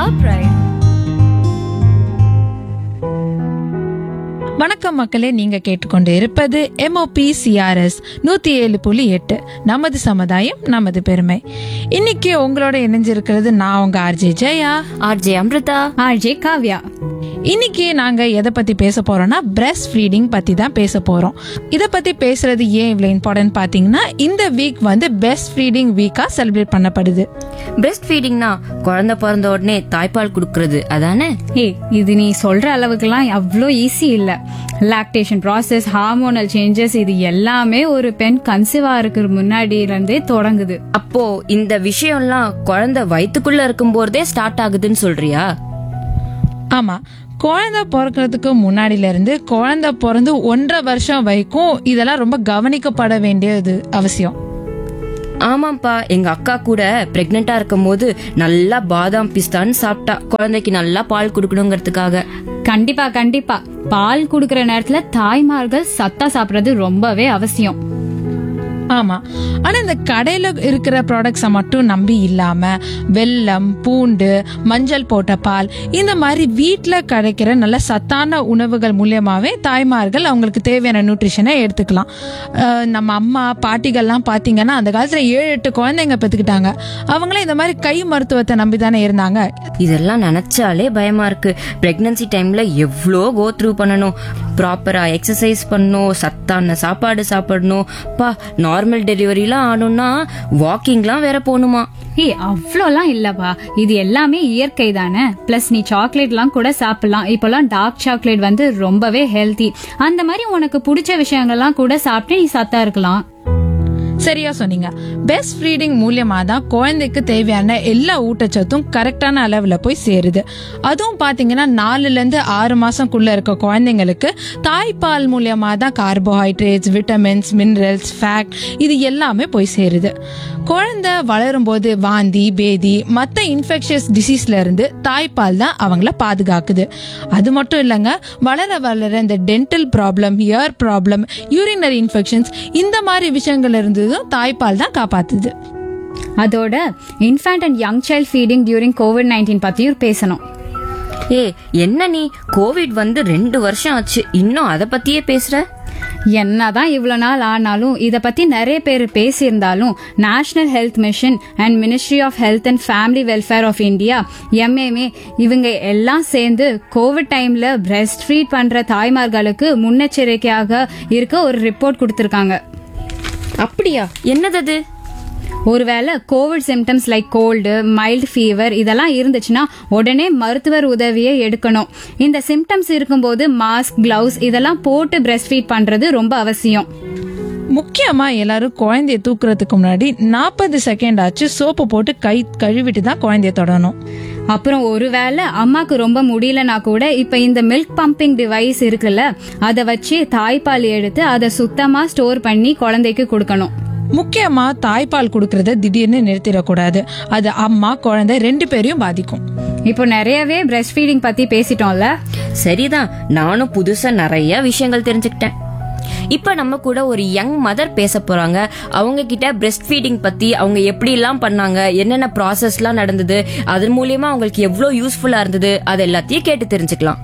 our pride. வணக்கம் மக்களே நீங்க கேட்டுக்கொண்டு இருப்பது எம்ஓபி சிஆர்எஸ் நூத்தி ஏழு புள்ளி எட்டு நமது சமுதாயம் நமது பெருமை இன்னைக்கு உங்களோட இணைஞ்சிருக்கிறது நான் உங்க RJ Jaya RJ Amrita. RJ Kavya. இன்னைக்கு நாங்க எதை பத்தி பேச போறோம்னா பிரஸ்ட் ஃபீடிங் பத்தி தான் பேச போறோம் இத பத்தி பேசுறது ஏன் இவ்வளவு இம்பார்ட்டன்ட் பாத்தீங்கன்னா இந்த வீக் வந்து பெஸ்ட் ஃபீடிங் வீக்கா செலிப்ரேட் பண்ணப்படுது Breast feedingனா குழந்தை பிறந்த உடனே தாய்ப்பால் கொடுக்கறது அதானே ஏய் இது நீ சொல்ற அளவுக்குலாம் அவ்வளோ ஈஸி இல்ல லாக்டேஷன் ப்ராசஸ் ஹார்மோனல் சேஞ்சஸ் இது எல்லாமே ஒரு பெண் கன்சீவா இருக்கிற முன்னாடில இருந்தே தொடங்குது அப்போ இந்த விஷயம்லாம் குழந்தை வயித்துக்குள்ள இருக்கும் போதே ஸ்டார்ட் ஆகுதுன்னு சொல்றியா ஆமா குழந்தை பிறக்கிறதுக்கு முன்னாடில இருந்து குழந்தை பிறந்து ஒன்றரை வருஷம் வரைக்கும் இதெல்லாம் ரொம்ப கவனிக்கப்பட வேண்டியது அவசியம் ஆமாப்பா எங்க அக்கா கூட பிரெக்னெண்டா இருக்கும் போது நல்லா பாதாம் பிஸ்தான்னு சாப்பிட்டா குழந்தைக்கு நல்லா பால் கொடுக்கணுங்கிறதுக்காக கண்டிப்பா கண்டிப்பா பால் குடுக்கற நேரத்துல தாய்மார்கள் சத்தா சாப்பிடுறது ரொம்பவே அவசியம் ஆமா ஆனா இந்த கடையில இருக்கிற ப்ராடக்ட்ஸை மட்டும் நம்பி இல்லாம வெல்லம் பூண்டு மஞ்சள் போட்ட பால் இந்த மாதிரி வீட்ல கிடைக்கிற நல்ல சத்தான உணவுகள் மூலியமாவே தாய்மார்கள் அவங்களுக்கு தேவையான நியூட்ரிஷனை எடுத்துக்கலாம் அஹ் நம்ம அம்மா பாட்டிகள்லாம் பாத்தீங்கன்னா அந்த காலத்துல ஏழு எட்டு குழந்தைங்க பெத்துக்கிட்டாங்க அவங்களே இந்த மாதிரி கை மருத்துவத்தை நம்பி தானே இருந்தாங்க இதெல்லாம் நினைச்சாலே பயமா இருக்கு பிரெக்னன்சி டைம்ல எவ்வளோ கோ த்ரூ பண்ணணும் ப்ராப்பரா எக்ஸசைஸ் பண்ணணும் சத்தான சாப்பாடு சாப்பிடணும் பா நார்மல் டெலிவரிலாம் ஆகணும்னா வாக்கிங்லாம் வேற போகணுமா ஏய் அவ்வளோலாம் இல்லப்பா இது எல்லாமே இயற்கை தானே பிளஸ் நீ சாக்லேட்லாம் கூட சாப்பிடலாம் இப்போலாம் டார்க் சாக்லேட் வந்து ரொம்பவே ஹெல்த்தி அந்த மாதிரி உனக்கு பிடிச்ச விஷயங்கள்லாம் கூட சாப்பிட்டு நீ சத்தா இருக்கலாம் சரியா சொன்னீங்க பெஸ்ட் ஃபீடிங் மூலியமா தான் குழந்தைக்கு தேவையான எல்லா ஊட்டச்சத்தும் கரெக்டான அளவுல போய் சேருது அதுவும் பாத்தீங்கன்னா நாலுல இருந்து ஆறு மாசம்குள்ள இருக்க குழந்தைங்களுக்கு தாய்ப்பால் மூலியமா தான் கார்போஹைட்ரேட்ஸ் விட்டமின்ஸ் மினரல்ஸ் ஃபேட் இது எல்லாமே போய் சேருது குழந்தை வளரும் போது வாந்தி பேதி மற்ற இன்ஃபெக்ஷஸ் டிசீஸ்ல இருந்து தாய்ப்பால் தான் அவங்கள பாதுகாக்குது அது மட்டும் இல்லைங்க வளர வளர இந்த dental problem ear problem urinary infections இந்த மாதிரி விஷயங்கள்ல இருந்ததும் தாய்ப்பால் தான் காப்பாத்துது அதோட infant and young child feeding during COVID nineteen பத்தியும் பேசணும் ஏ என்ன நீ கோவிட் வந்து ரெண்டு வருஷம் ஆச்சு இன்னும் அதை பத்தியே பேசுற என்னதான் இவ்வளோ நாள் ஆனாலும் இதை பத்தி நிறைய பேர் பேசியிருந்தாலும் national health mission and ministry of health and family welfare of India MAMA இவங்க எல்லாம் சேர்ந்து கோவிட் டைம்ல பிரஸ்ட் ஃபீட் பண்ற தாய்மார்களுக்கு முன்னெச்சரிக்கையாக இருக்க ஒரு ரிப்போர்ட் கொடுத்திருக்காங்க அப்படியா என்னது அது ஒருவேளை COVID symptoms like cold mild fever இதெல்லாம் இருந்துச்சுன்னா உடனே மருத்துவர் உதவியை எடுக்கணும் இந்த சிம்டம்ஸ் இருக்கும்போது மாஸ்க் கிளவுஸ் இதெல்லாம் போட்டு பிரஸ்ட் ஃபீட் பண்றது ரொம்ப அவசியம் முக்கியமா எல்லாரும் குழந்தைய தூக்குறதுக்கு முன்னாடி நாற்பது செகண்ட் ஆச்சு சோப்பு போட்டு கை கழுவிட்டு தான் குழந்தைய தொடணும் அப்புறம் ஒருவேளை அம்மாக்கு ரொம்ப முடியலனா கூட இப்ப இந்த மில்க் பம்பிங் டிவைஸ் இருக்குல்ல அதை வச்சு தாய்ப்பால் எடுத்து அதை சுத்தமா ஸ்டோர் பண்ணி குழந்தைக்கு கொடுக்கணும் முக்கியமா தாய்ப்பால் கொடுக்கறத திடீர்னு நிறுத்திடக்கூடாது அது அம்மா குழந்தை ரெண்டு பேரையும் பாதிக்கும் இப்போ நிறையவே பிரஸ்ட் ஃபீடிங் பத்தி பேசிட்டோம்ல சரிதான் நானும் புதுசா நிறைய விஷயங்கள் தெரிஞ்சுக்கிட்டேன் இப்ப நம்ம கூட ஒரு யங் மதர் பேச போறாங்க அவங்க கிட்ட பிரஸ்ட் ஃபீடிங் பத்தி அவங்க எப்படி எல்லாம் பண்ணாங்க என்னென்ன ப்ராசஸ்லாம் நடந்தது அதன் மூலியமா அவங்களுக்கு எவ்வளவு யூஸ்ஃபுல்லா இருந்தது அது எல்லாத்தையும் கேட்டு தெரிஞ்சுக்கலாம்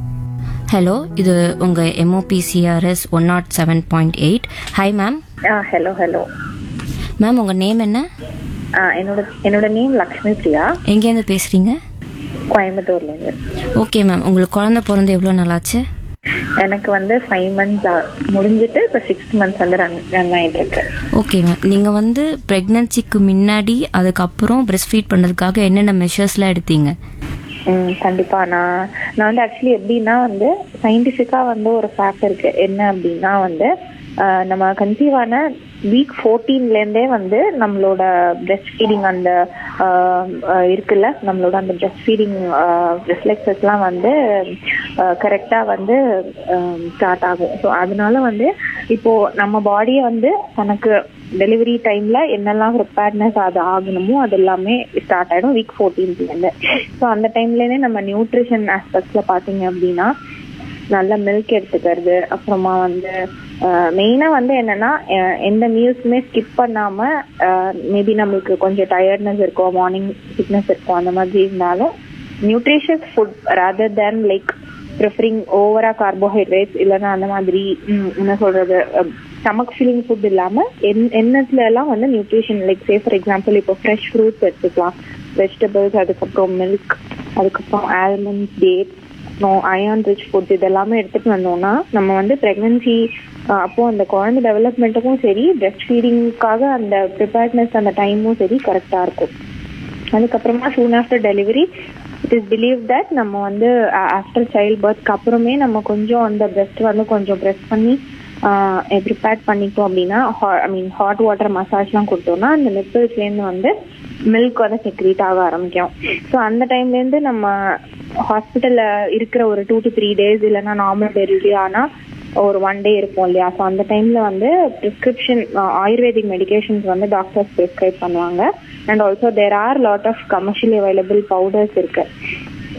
ஹலோ இது உங்க எம்ஓபிசிஆர்எஸ் one nought seven point eight hi ma'am hello hello ma'am உங்க நேம் என்ன என்னோட என்னோட நேம் லக்ஷ்மி பிரியா எங்கேருந்து பேசுறீங்க கோயம்புத்தூர்லேருந்து ஓகே மேம் உங்களுக்கு குழந்தை பிறந்து எவ்வளோ நல்லாச்சு எனக்கு வந்து ஃபைவ் மந்த்ஸ் முடிஞ்சிட்டு இப்போ சிக்ஸ் மந்த்ஸ் வந்து ரன் ரன் ஆகிட்டு இருக்கு ஓகே மேம் நீங்கள் வந்து ப்ரெக்னன்சிக்கு முன்னாடி அதுக்கப்புறம் பிரஸ்ட் ஃபீட் பண்ணுறதுக்காக என்னென்ன மெஷர்ஸ்லாம் எடுத்தீங்க ம் கண்டிப்பா நான் நான் வந்து ஆக்சுவலி எப்படின்னா வந்து சயின்டிஃபிக்கா வந்து ஒரு ஃபேக்ட் இருக்கு என்ன அப்படின்னா வந்து ஆஹ், நம்ம கன்சீவ் ஆன வீக் ஃபோர்டீன்லேருந்தே வந்து நம்மளோட பிரெஸ்ட் ஃபீடிங் அந்த ஆஹ், ஆஹ், இருக்குல்ல நம்மளோட அந்த பிரெஸ்ட் ஃபீடிங் ரிஃப்ளெக்ஸஸ்லாம் வந்து கரெக்டாக வந்து ஸ்டார்ட் ஆகும் ஸோ அதனால வந்து இப்போ நம்ம பாடியை வந்து தனக்கு டெலிவரி டைம்ல என்னெல்லாம் ப்ரிப்பேர்ட்னஸ் அது ஆகணுமோ அது எல்லாமே ஸ்டார்ட் ஆயிடும் வீக் ஃபோர்டீன்த்லேருந்து ஸோ அந்த டைம்லேருந்தே நம்ம நியூட்ரிஷன் ஆஸ்பெக்ட்ஸ்ல பார்த்தீங்க அப்படின்னா நல்ல மில்க் எடுத்துக்கிறது அப்புறமா வந்து மெயினா வந்து என்னன்னா அஹ் எந்த மீல்ஸுமே ஸ்கிப் பண்ணாம மேபி நம்மளுக்கு கொஞ்சம் டயர்ட்னஸ் இருக்கும் மார்னிங் சிக்னஸ் இருக்கும் அந்த மாதிரி இருந்தாலும் nutritious food rather than like preferring ஓவரா கார்போஹைட்ரேட்ஸ் இல்லைன்னா அந்த மாதிரி ம், என்ன சொல்றது ஸ்டமக் ஃபில்லிங் ஃபுட் இல்லாம என் எண்ணத்துல எல்லாம் வந்து nutrition like say for example இப்போ ஃப்ரெஷ் ஃப்ரூட்ஸ் எடுத்துக்கலாம் வெஜிடபிள்ஸ் அதுக்கப்புறம் மில்க் அதுக்கப்புறம் ஆல்மண்ட்ஸ் டேட்ஸ் அப்புறம் அயர்ன் ரிச் ஃபுட் இதெல்லாமே எடுத்துட்டு வந்தோம்னா நம்ம வந்து பிரெக்னன்சி அப்போ அந்த குழந்தை டெவலப்மெண்ட்டுக்கும் சரி பிரெஸ்ட் ஃபீடிங்காக அந்த ப்ரிப்பேர்ட்னஸ் அந்த டைமும் சரி கரெக்டா இருக்கும் அதுக்கப்புறமா soon after delivery it is believe that நம்ம வந்து ஆஃப்டர் சைல்ட் பர்த்க்கு அப்புறமே நம்ம கொஞ்சம் அந்த பிரெஸ்ட் வந்து கொஞ்சம் ப்ரெஸ் பண்ணி ப்ரிப்பேர் பண்ணிட்டோம் அப்படின்னா ஐ மீன் ஹாட் வாட்டர் மசாஜ்லாம் கொடுத்தோம்னா அந்த நிப்பிள்ஸ்லேருந்து வந்து மில்க் வந்து செக்ரீட் ஆக ஆரம்பிக்கும் ஸோ அந்த டைம்லேருந்து நம்ம ஹாஸ்பிட்டல்ல இருக்கிற ஒரு டூ டு த்ரீ டேஸ் இல்லைன்னா நார்மல் டெலிவரி ஆனால் ஒரு ஒன் டே இருப்போம் இல்லையா ஸோ அந்த டைம்ல வந்து ப்ரிஸ்கிரிப்ஷன் ஆயுர்வேதிக் மெடிகேஷன்ஸ் வந்து டாக்டர்ஸ் ப்ரிஸ்கிரைப் பண்ணுவாங்க and also there are lot of commercially available powders இருக்கு